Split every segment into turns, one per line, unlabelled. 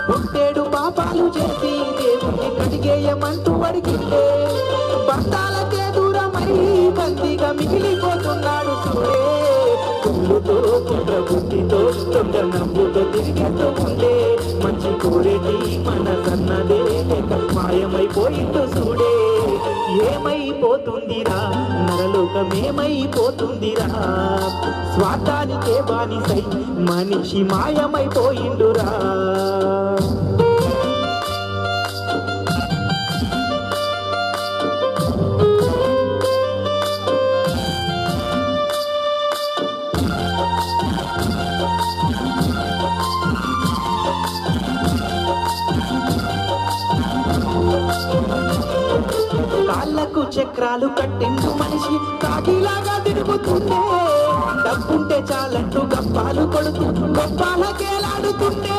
పుట్టేడు పాపాలు చేసి దేవుణ్ణి కడిగేయమంటూ అడిగితే బంధాలకే దూరమై బందీగా మిగిలిపోతున్నాడు చూడే కుళ్ళుతో కుట్ర బుద్ధితో దొంగ నవ్వుతో తిరిగేస్తూ ఉండే మంచి కోరేటి మన సన్నదే లేక మాయమైపోయిందో చూడే ఏమైపోతుందిరా నరలోకమేమైపోతుందిరా స్వార్థానికే బానిసై మనిషి మాయమైపోయిండురా కాళ్ళకు చక్రాలు కట్టిండు మనిషి కాకిలాగా తిరుగుతుండే డబ్బుంటే చాలంటూ గప్పాలు కొడుతూ గొప్పాలకేలాడుతుండే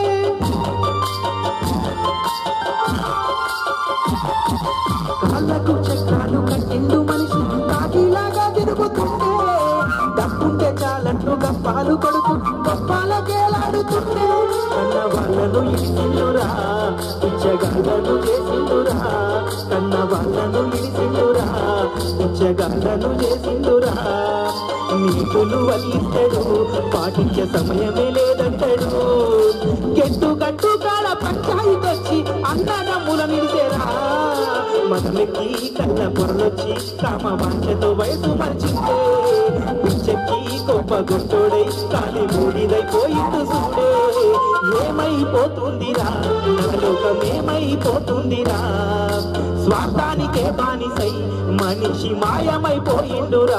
కాళ్ళకు చక్రాలు కట్టిండు మనిషి కాకిలాగా తిరుగుతుండే డబ్బుంటే చాలంటూ గప్పాలు కొడుతూ గొప్పాలకేలాడుతుండే కన్న వాళ్ళను ఇడిసిండురా పిచ్చగాళ్ళను చేసిండురా కన్న వాళ్ళను ఇడిసిండురా పిచ్చగాళ్ళను చేసిండురా నీతులు వల్లిస్తాడు పాటించే సమయమే లేదంటాడు గెట్టు గట్టు కాడ పంచాయితొచ్చి అన్నదమ్ముల నిలిసేరా మగమెక్కి కన్న పొరలొచ్చి కామ వాంఛతో వయసు మర్చిందే పిచ్చెక్కి గొప్ప గుట్టోడై కాలి మూడిదైపోయింది చూడే ఏమైపోతుందిరా నరలోకం ఏమైపోతుందిరా స్వార్థానికే బానిసై మనిషి మాయమైపోయిండురా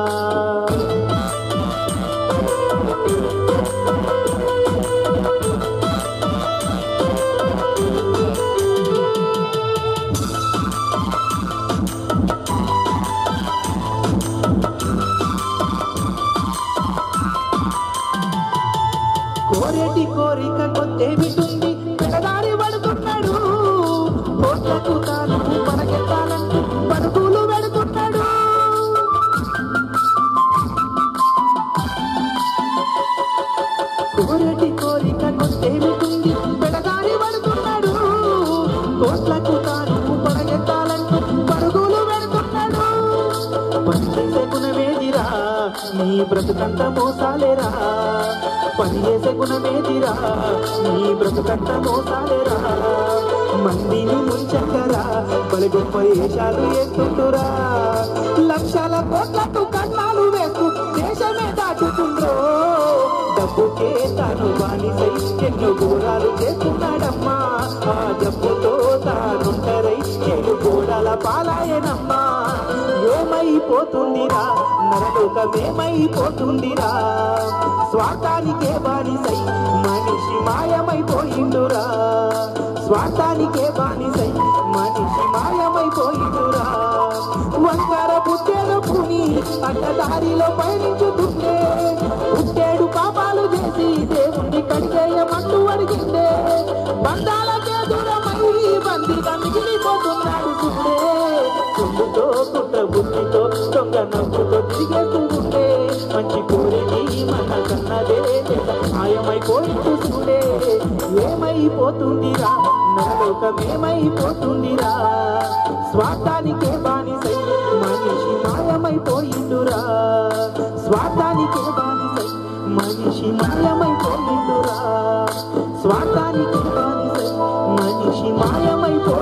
కోరేటి కోరిక కొత్తేమిటుంది పెడదారి పడుతున్నాడు కోట్లకు తాను మనకెత్తాలంటూ పరుగులు పెడుతున్నాడు కోరేటి కోరిక కొత్తేమిటుంది పెడదారి పడుతున్నాడు కోట్లకు తాను మనకెత్తాలంటూ పరుగులు పెడుతున్నాడు పని చేసే గుణమేదిరా నీ బ్రతుకంత మోసాలేరా పని చేసే గుణమేదిరా నీ బ్రతుకంత మోసాలేరా మందిని ముంచకరా బలి గొప్ప వేషాలు వేస్తుంటురా లక్షల కోట్లకు కన్నాలు వేస్తూ దేశమే దాటుతుండ్రో డబ్బుకే తాను బానిసై ఎన్నో ఘోరాలు చేస్తున్నాడమ్మా ఆ జబ్బుతో తానుంటరై ఏడు గోడల పాలాయనమ్మా ఏమైపోతుందిరా నరలోకమేమైపోతుందిరా స్వార్థానికే బానిసై మనిషి మాయమైపోయిండురా స్వార్థానికే బానిసై మనిషి మాయమైపోయిండురా వంకర బుద్ధేల పుని అడ్డదారిలో పయనించుతుండే పుట్టేడు పాపాలు చేసి దేవుణ్ణి కడిగేయమంటూ అడిగిందే బంధాలకే దూరమై బందీగా మిగిలిపోతున్నాడు చూడే కుండుతో కుట్ర బుద్ధితో దొంగ నవ్వుతో తిరిగేస్తూ ఉండే మంచి కోరిని మన కన్నదే మాయమైపోయింటూ చూడే ఏమైపోతుందిరా నరలోకమేమైపోతుందిరా స్వార్థానికే బానిసై మనిషి మాయమైపోయిండురా స్వార్థానికే బానిసై మనిషి మాయమైపోయిండురా స్వార్థానికే బానిసై మనిషి మాయమైపో